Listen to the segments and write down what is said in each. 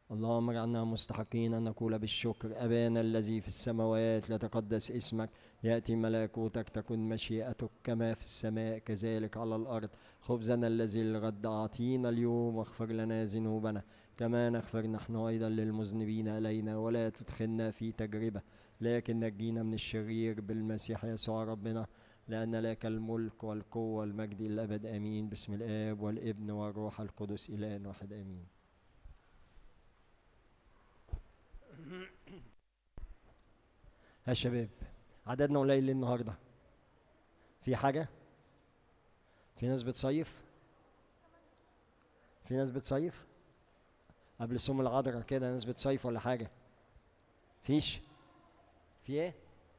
اللهم اجعلنا مستحقين أن نقول بالشكر أبانا الذي في السماوات لتقدس اسمك يأتي ملكوتك تكن مشيئتك كما في السماء كذلك على الأرض خبزنا الذي للغد أعطينا اليوم واغفر لنا ذنوبنا كما نغفر نحن أيضا للمذنبين إلينا ولا تدخلنا في تجربة لكن نجينا من الشرير بالمسيح يسوع ربنا لأن لك الملك والقوة والمجد إلى الأبد آمين بسم الآب والابن والروح القدس إله واحد آمين ها شباب عددنا قليل ليه النهارده في حاجة في ناس بتصيف في ناس بتصيف قبل صوم العذراء كده ناس بتصيف ولا حاجة فيش في ايه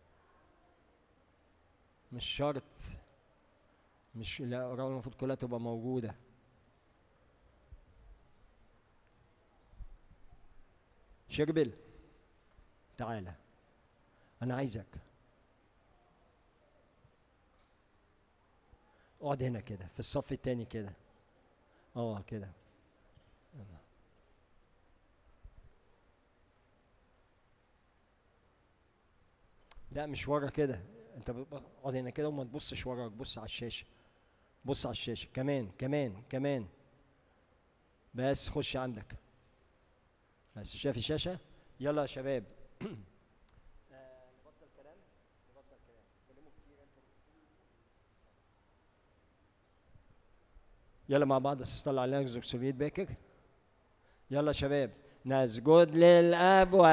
مش شرط مش لا الأوراق المفروض كلها تبقى موجودة شربل تعالى أنا عايزك اقعد هنا كده في الصف التاني كده اه كده يلا. لا مش ورا كده انت بت- اقعد هنا كده وما تبصش وراك بص على الشاشه بص على الشاشه كمان كمان كمان بس خش عندك بس شايف الشاشه يلا يا شباب نبطل كلام نبطل كلام كلموا كتير انتوا يلا مع بعض استطلع علينا زوكسوليت باكر يلا يا شباب نسجد للاب